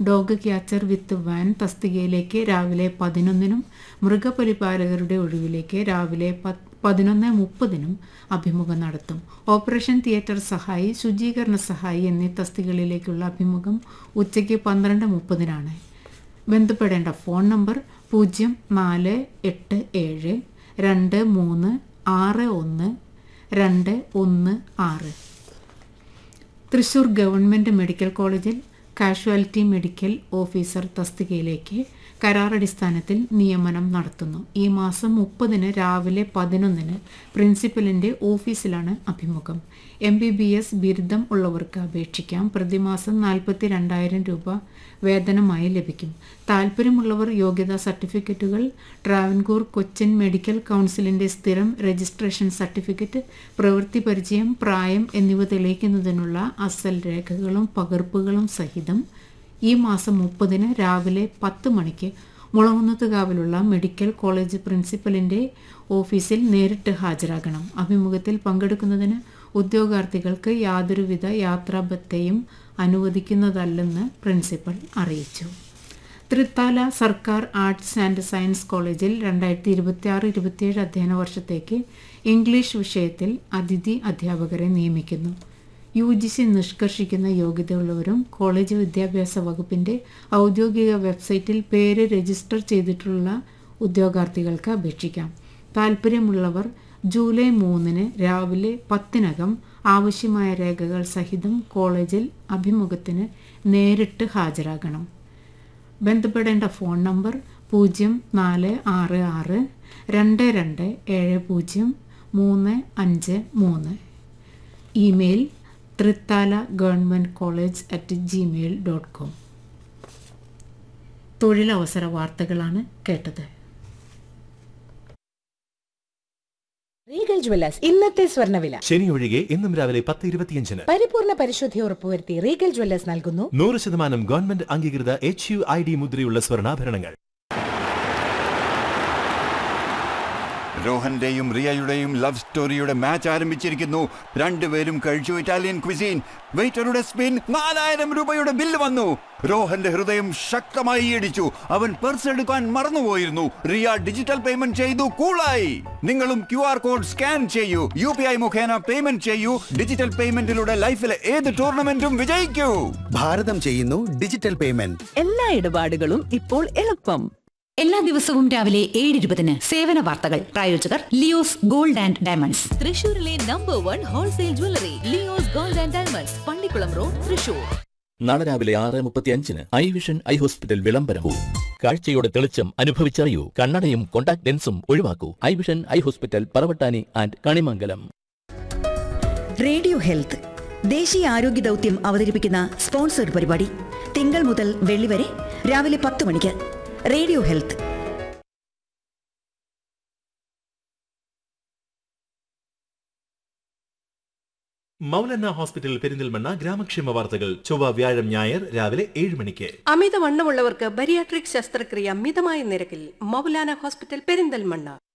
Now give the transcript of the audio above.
dog catcher വിത്ത് van തസ്തികയിലേക്ക് രാവിലെ പതിനൊന്നിനും മൃഗപരിപാലകരുടെ ഒഴിവിലേക്ക് രാവിലെ പത്ത് പതിനൊന്ന് മുപ്പതിനും അഭിമുഖം നടത്തും ഓപ്പറേഷൻ തിയേറ്റർ സഹായി ശുചീകരണ സഹായി എന്നീ തസ്തികകളിലേക്കുള്ള അഭിമുഖം ഉച്ചയ്ക്ക് പന്ത്രണ്ട് മുപ്പതിനാണ് ബന്ധപ്പെടേണ്ട ഫോൺ നമ്പർ പൂജ്യം നാല് എട്ട് ഏഴ് രണ്ട് മൂന്ന് ആറ് ഒന്ന് രണ്ട് ഒന്ന് ആറ് തൃശൂർ ഗവൺമെൻറ് മെഡിക്കൽ കോളേജിൽ കാഷ്വാലിറ്റി മെഡിക്കൽ ഓഫീസർ തസ്തികയിലേക്ക് കരാറടിസ്ഥാനത്തിൽ നിയമനം നടത്തുന്നു ഈ മാസം മുപ്പതിന് രാവിലെ പതിനൊന്നിന് പ്രിൻസിപ്പലിൻ്റെ ഓഫീസിലാണ് അഭിമുഖം എം ബി ബി എസ് ബിരുദം ഉള്ളവർക്ക് അപേക്ഷിക്കാം പ്രതിമാസം നാൽപ്പത്തി രണ്ടായിരം രൂപ വേതനമായി ലഭിക്കും താൽപ്പര്യമുള്ളവർ യോഗ്യതാ സർട്ടിഫിക്കറ്റുകൾ ട്രാവൻകൂർ കൊച്ചിൻ മെഡിക്കൽ കൗൺസിലിൻ്റെ സ്ഥിരം രജിസ്ട്രേഷൻ സർട്ടിഫിക്കറ്റ് പ്രവൃത്തി പരിചയം പ്രായം എന്നിവ തെളിയിക്കുന്നതിനുള്ള അസൽ രേഖകളും പകർപ്പുകളും സഹിതം ഈ മാസം മുപ്പതിന് രാവിലെ പത്ത് മണിക്ക് മുളകുന്നത്തുകാവിലുള്ള മെഡിക്കൽ കോളേജ് പ്രിൻസിപ്പലിൻ്റെ ഓഫീസിൽ നേരിട്ട് ഹാജരാകണം അഭിമുഖത്തിൽ പങ്കെടുക്കുന്നതിന് ഉദ്യോഗാർത്ഥികൾക്ക് യാതൊരുവിധ യാത്രാബത്തയും അനുവദിക്കുന്നതല്ലെന്ന് പ്രിൻസിപ്പൽ അറിയിച്ചു തൃത്താല സർക്കാർ ആർട്സ് ആൻഡ് സയൻസ് കോളേജിൽ രണ്ടായിരത്തി ഇരുപത്തി ആറ് ഇരുപത്തിയേഴ് അധ്യയന വർഷത്തേക്ക് ഇംഗ്ലീഷ് വിഷയത്തിൽ അതിഥി അധ്യാപകരെ നിയമിക്കുന്നു യു ജി സി നിഷ്കർഷിക്കുന്ന യോഗ്യതയുള്ളവരും കോളേജ് വിദ്യാഭ്യാസ വകുപ്പിൻ്റെ ഔദ്യോഗിക വെബ്സൈറ്റിൽ പേര് രജിസ്റ്റർ ചെയ്തിട്ടുള്ള ഉദ്യോഗാർത്ഥികൾക്ക് അപേക്ഷിക്കാം താൽപ്പര്യമുള്ളവർ ജൂലൈ മൂന്നിന് രാവിലെ പത്തിനകം ആവശ്യമായ രേഖകൾ സഹിതം കോളേജിൽ അഭിമുഖത്തിന് നേരിട്ട് ഹാജരാകണം ബന്ധപ്പെടേണ്ട ഫോൺ നമ്പർ പൂജ്യം നാല് ആറ് ആറ് രണ്ട് രണ്ട് ഏഴ് പൂജ്യം മൂന്ന് അഞ്ച് മൂന്ന് email Thrithala government college at Gmail dot com തൊഴിലവസര വാർത്തകളാണ് കേട്ടത് റീഗൽ ജ്വല്ലേഴ്സ് ഇന്നത്തെ സ്വർണ്ണവില ശനി ഒഴികെ ഇന്നും രാവിലെ പത്ത് ഇരുപത്തിയഞ്ചിന് പരിപൂർണ പരിശുദ്ധി ഉറപ്പുവരുത്തി റീഗൽ ജ്വല്ലേഴ്സ് നൽകുന്നു നൂറ് ശതമാനം ഗവൺമെന്റ് അംഗീകൃത എച്ച് യു ഐ ഡി മുദ്രയുള്ള സ്വർണ്ണാഭരണങ്ങൾ രോഹന്റെയും റിയയുടെയും ലവ് സ്റ്റോറിയുടെ മാച്ച് ആരംഭിച്ചിരിക്കുന്നു രണ്ടുപേരും കഴിച്ചു ഇറ്റാലിയൻ ക്വിസീൻ വെയിറ്ററുടെ സ്പിൻ നാലായിരം രൂപയുടെ ബില്ല് വന്നു രോഹന്റെ ഹൃദയം ശക്തമായി ഇടിച്ചു അവൻ പേഴ്സ് എടുക്കാൻ മറന്നുപോയിരുന്നു റിയ ഡിജിറ്റൽ പേയ്മെന്റ് ചെയ്തു കൂളായി നിങ്ങളും ക്യു ആർ കോഡ് സ്കാൻ ചെയ്യൂ യു പി ഐ മുഖേന പേയ്മെന്റ് ചെയ്യൂ ഡിജിറ്റൽ പേയ്മെന്റിലൂടെ ലൈഫിലെ ഏത് ടൂർണമെന്റും വിജയിക്കൂ ഭാരതം ചെയ്യുന്നു ഡിജിറ്റൽ പേയ്മെന്റ് എല്ലാ ഇടപാടുകളും ഇപ്പോൾ എളുപ്പം എല്ലാ ദിവസവും രാവിലെ ഏഴ് ഇരുപതിന് സേവന വാർത്തകൾ പ്രായോജകർ ലിയോസ് ഗോൾഡ് ആൻഡ് ഡയമണ്ട്സ് തൃശൂരിലെ number one wholesale jewellery Leo's gold and diamonds Pallikkulam road Thrissur നാളെ രാവിലെ ആറ് മുപ്പത്തി അഞ്ചിന് ഐ വിഷൻ ഐ ഹോസ്പിറ്റൽ വിളംബരവും കാഴ്ചയുടെ തെളിച്ചം അനുഭവിച്ചറിയൂ കണ്ണടയും കോണ്ടാക്ട് ലെൻസും ഒഴിവാക്കൂ eye vision eye hospital Paravattani and Kanimangalam radio health ദേശീയ ആരോഗ്യ ദൗത്യം അവതരിപ്പിക്കുന്ന സ്പോൺസർഡ് പരിപാടി തിങ്കൾ മുതൽ വെള്ളി വരെ രാവിലെ പത്ത് മണിക്ക് radio health Moulana hospital Perinthalmanna ഗ്രാമക്ഷേമ വാർത്തകൾ ചൊവ്വ വ്യാഴം ഞായർ രാവിലെ ഏഴ് മണിക്ക് അമിതവണ്ണമുള്ളവർക്ക് ബരിയാട്രിക് ശസ്ത്രക്രിയ മിതമായ നിരക്കിൽ മൗലാന ഹോസ്പിറ്റൽ പെരിന്തൽമണ്ണ